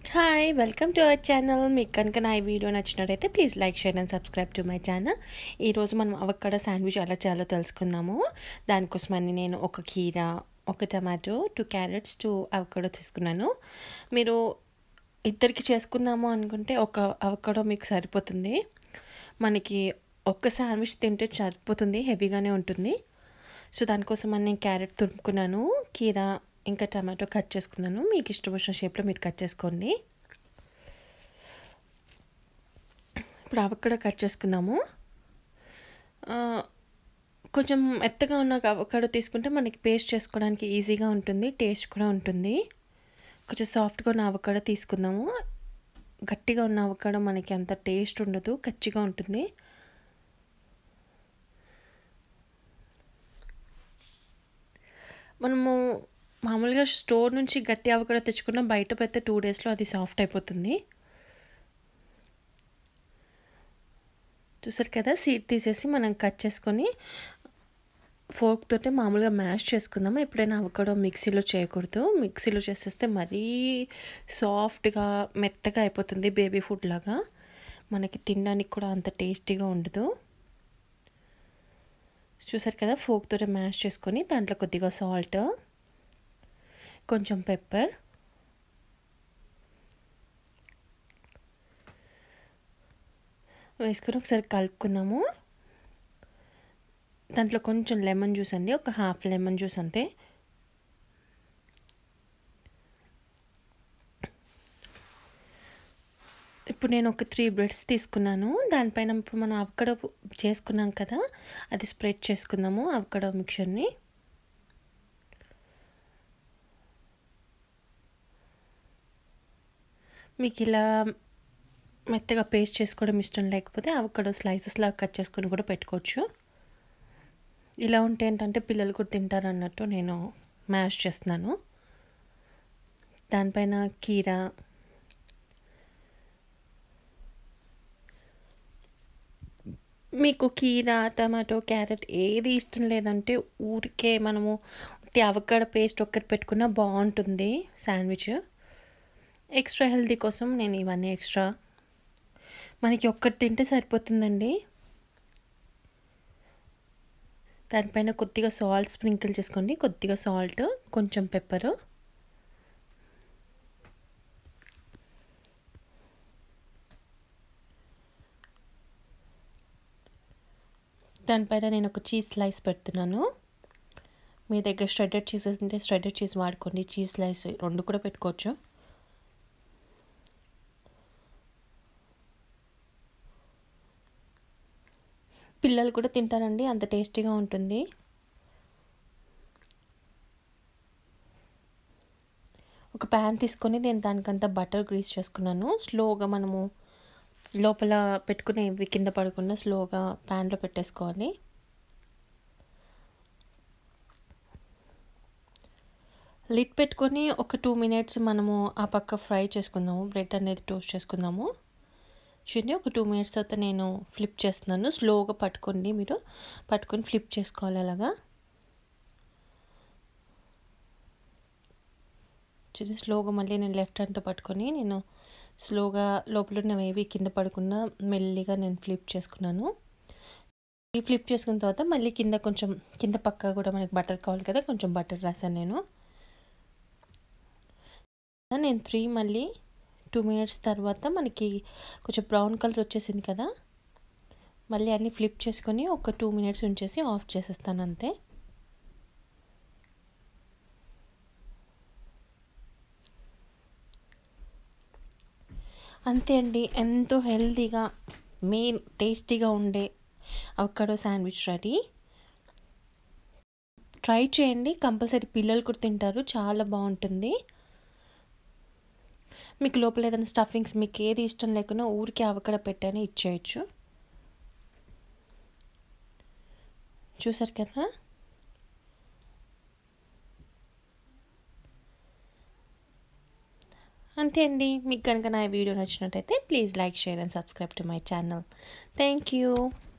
hi welcome to our channel మీకు కనుక నా ఈ వీడియో నచ్చినట్టయితే please like share and subscribe to my channel ఈరోజు మనం అవక్కడ శాండ్విచ్ ఎలా చేయాలో తెలుసుకుందాము దానికోసమని నేను ఒక కీర ఒక tomato two carrots two avocado తీసుకున్నాను మీరు ఇద్దరికి చేసుకుందాము అనుకుంటే ఒక అవకాడో మీకు సరిపోతుంది మనకి ఒక్క శాండ్విచ్ తింటే సరిపోతుంది హెవీగానే ఉంటుంది సో దానికోసం అని నేను క్యారెట్ తురుముకున్నాను కీర ఇంకా టమాటో కట్ చేసుకున్నాను మీకు ఇష్టం వచ్చిన షేప్లో మీరు కట్ చేసుకోండి ఇప్పుడు అవక్కడ కట్ చేసుకుందాము ఆ, కొంచెం మెత్తగా ఉన్న అవకాడో తీసుకుంటే మనకి పేస్ట్ చేసుకోవడానికి ఈజీగా ఉంటుంది టేస్ట్ కూడా ఉంటుంది కొంచెం సాఫ్ట్గా ఉన్న అవకాడో తీసుకుందాము గట్టిగా ఉన్న అవకాడో మనకి అంత టేస్ట్ ఉండదు కచ్చిగా ఉంటుంది మనము మామూలుగా స్టోర్ నుంచి గట్టి అవకాడో తెచ్చుకున్న బయట పెడితే టూ డేస్లో అది సాఫ్ట్ అయిపోతుంది చూసారు కదా సీడ్ తీసేసి మనం కట్ చేసుకొని ఫోర్క్ తోటి మామూలుగా మ్యాష్ చేసుకుందాము ఎప్పుడైనా అవకాడో మిక్సీలో చేయకూడదు మిక్సీలో చేసేస్తే మరీ సాఫ్ట్గా మెత్తగా అయిపోతుంది బేబీ ఫుడ్ లాగా మనకి తినడానికి కూడా అంత టేస్టీగా ఉండదు చూసారు కదా ఫోక్ తోటి మ్యాష్ చేసుకొని దాంట్లో కొద్దిగా సాల్ట్ కొంచెం పెప్పర్ వేసుకొని ఒకసారి కలుపుకుందాము దాంట్లో కొంచెం లెమన్ జ్యూస్ అండి ఒక హాఫ్ లెమన్ జ్యూస్ అంతే ఇప్పుడు నేను ఒక త్రీ బ్రెడ్స్ తీసుకున్నాను దానిపైన ఇప్పుడు మనం అవకడో చేసుకున్నాం కదా అది స్ప్రెడ్ చేసుకుందాము అవకడో మిక్చర్ని మీకు ఇలా మెత్తగా పేస్ట్ చేసుకోవడం ఇష్టం లేకపోతే అవకడో స్లైసెస్ లాగా కట్ చేసుకొని కూడా పెట్టుకోవచ్చు ఇలా ఉంటే ఏంటంటే పిల్లలు కూడా తింటారు అన్నట్టు నేను మ్యాష్ చేస్తున్నాను దానిపైన కీర మీకు కీర టమాటో క్యారెట్ ఏది ఇష్టం లేదంటే ఊరికే మనము అవకాడ పేస్ట్ ఒక్కటి పెట్టుకున్నా బాగుంటుంది శాండ్విచ్ ఎక్స్ట్రా హెల్తీ కోసం నేను ఇవన్నీ ఎక్స్ట్రా మనకి ఒక్కటి తింటే సరిపోతుందండి దానిపైన కొద్దిగా సాల్ట్ స్ప్రింకిల్ చేసుకోండి కొద్దిగా సాల్ట్ కొంచెం పెప్పరు దానిపైన నేను ఒక చీజ్ స్లైస్ పెడుతున్నాను మీ దగ్గర స్ట్రెడెడ్ చీజ్ ఉంటే స్ట్రెడెడ్ చీజ్ వాడుకోండి చీజ్ స్లైస్ రెండు కూడా పెట్టుకోవచ్చు పిల్లలు కూడా తింటారండి అంత టేస్టీగా ఉంటుంది ఒక ప్యాన్ తీసుకొని నేను దానికంతా బటర్ గ్రీస్ చేసుకున్నాను స్లోగా మనము లోపల పెట్టుకునే ఇవి కింద పడకుండా స్లోగా ప్యాన్లో పెట్టేసుకోవాలి లిడ్ పెట్టుకొని ఒక టూ మినిట్స్ మనము ఆ పక్క ఫ్రై చేసుకుందాము బ్రెడ్ అనేది టోస్ట్ చేసుకుందాము చూడండి ఒక టూ మినిట్స్ తర్వాత నేను ఫ్లిప్ చేస్తున్నాను స్లోగా పట్టుకోండి మీరు పట్టుకొని ఫ్లిప్ చేసుకోవాలి అలాగా చూసి స్లోగా మళ్ళీ నేను లెఫ్ట్ హ్యాండ్తో పట్టుకొని నేను స్లోగా లోపల ఉన్నవి ఏవి కింద పడకుండా మెల్లిగా నేను ఫ్లిప్ చేసుకున్నాను ఈ ఫ్లిప్ చేసుకున్న తర్వాత మళ్ళీ కింద కొంచెం కింద పక్క కూడా మనకి బటర్ కావాలి కదా కొంచెం బటర్ రాసాను నేను నేను త్రీ మళ్ళీ టూ మినిట్స్ తర్వాత మనకి కొంచెం బ్రౌన్ కలర్ వచ్చేసింది కదా మళ్ళీ అన్నీ ఫ్లిప్ చేసుకొని ఒక టూ మినిట్స్ ఉంచేసి ఆఫ్ చేసేస్తాను అంతే అంతే అండి ఎంతో హెల్తీగా మెయిన్ టేస్టీగా ఉండే అవకాడో శాండ్విచ్ రెడీ ట్రై చేయండి కంపల్సరీ పిల్లలు కూడా తింటారు చాలా బాగుంటుంది మీకు లోపల ఏదైనా స్టఫింగ్స్ మీకు ఏది ఇష్టం లేకుండా ఊరికే అవకడ పెట్టని ఇచ్చేయచ్చు చూసారు కదా అంతే అండి మీకు కనుక నా వీడియో నచ్చినట్టయితే please like share and subscribe to my channel thank you